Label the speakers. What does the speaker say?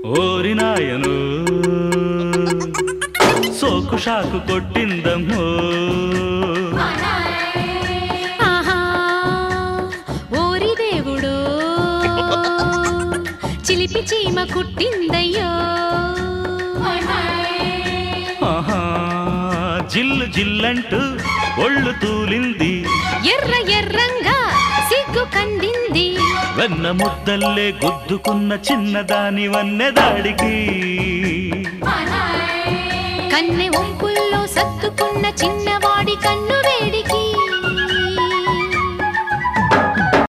Speaker 1: ఓరి నాయను సోకు షాకు కొట్టిందమ్మో
Speaker 2: ఆహా ఓరి దేవుడో చిలిపి చీమ కుట్టిందయ్యో
Speaker 1: ఆహా జిల్లు జిల్లంటూ ఒళ్ళు తూలింది
Speaker 2: ఎర్ర ఎర్రంగా సిగ్గు కందింది
Speaker 1: వెన్న ముద్దల్లే గుద్దుకున్న చిన్నదాని వన్నెదాడికి
Speaker 2: కన్నె ఒంపుల్లో సత్తుకున్న చిన్నవాడి కన్ను